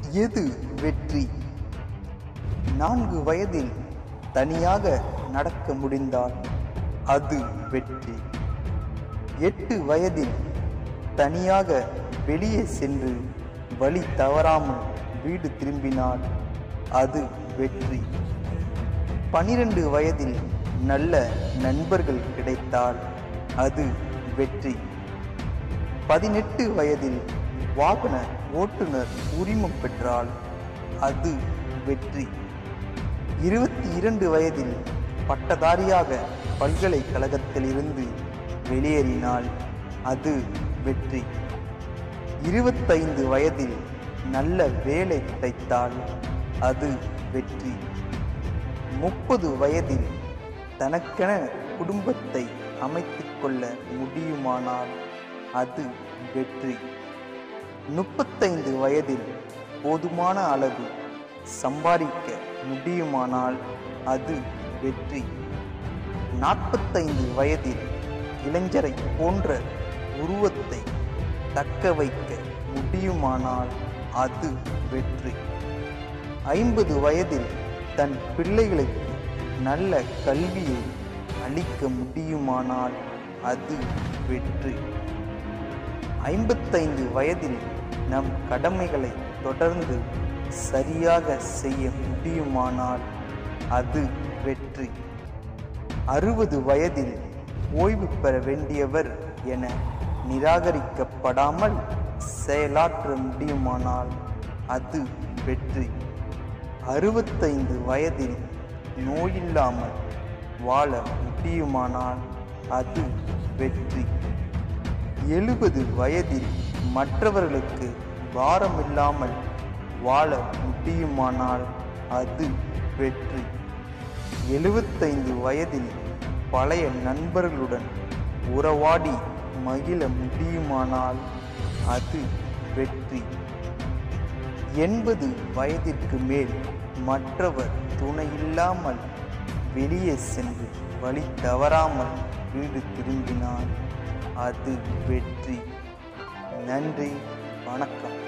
எது வெற்றி நான்கு வயதில் தனியாக நடக்க முடிந்தால் அது வெற்றி எட்டு வயதில் தனியாக வெளியே சென்று வழி தவறாமல் வீடு திரும்பினால் அது வெற்றி பனிரெண்டு வயதில் நல்ல நண்பர்கள் கிடைத்தால் அது வெற்றி பதினெட்டு வயதில் வாகன ஓட்டுநர் உரிமம் பெற்றால் அது வெற்றி இருபத்தி இரண்டு வயதில் பட்டதாரியாக பல்கலைக்கழகத்திலிருந்து வெளியேறினால் அது வெற்றி இருபத்தைந்து வயதில் நல்ல வேலை கிடைத்தால் அது வெற்றி முப்பது வயதில் தனக்கென குடும்பத்தை அமைத்துக் கொள்ள முடியுமானால் அது வெற்றி முப்பத்தைந்து வயதில் போதுமான அளவு சம்பாதிக்க முடியுமானால் அது வெற்றி நாற்பத்தைந்து வயதில் இளைஞரை போன்ற உருவத்தை தக்க வைக்க முடியுமானால் அது வெற்றி ஐம்பது வயதில் தன் பிள்ளைகளுக்கு நல்ல கல்வியை அளிக்க முடியுமானால் அது வெற்றி ஐம்பத்தைந்து வயதில் நம் கடமைகளை தொடர்ந்து சரியாக செய்ய முடியுமானால் அது வெற்றி அறுபது வயதில் ஓய்வு பெற வேண்டியவர் என நிராகரிக்கப்படாமல் செயலாற்ற முடியுமானால் அது வெற்றி அறுபத்தைந்து வயதில் நோயில்லாமல் வாழ முடியுமானால் அது வெற்றி எழுபது வயதில் மற்றவர்களுக்கு பாரமில்லாமல் வாழ முடியுமானால் அது வெற்றி எழுபத்தைந்து வயதில் பழைய நண்பர்களுடன் உறவாடி மகிழ முடியுமானால் அது வெற்றி எண்பது வயதிற்கு மேல் மற்றவர் துணையில்லாமல் வெளியே சென்று வழி தவறாமல் வீடு திரும்பினால் அது வெற்றி நன்றி வணக்கம்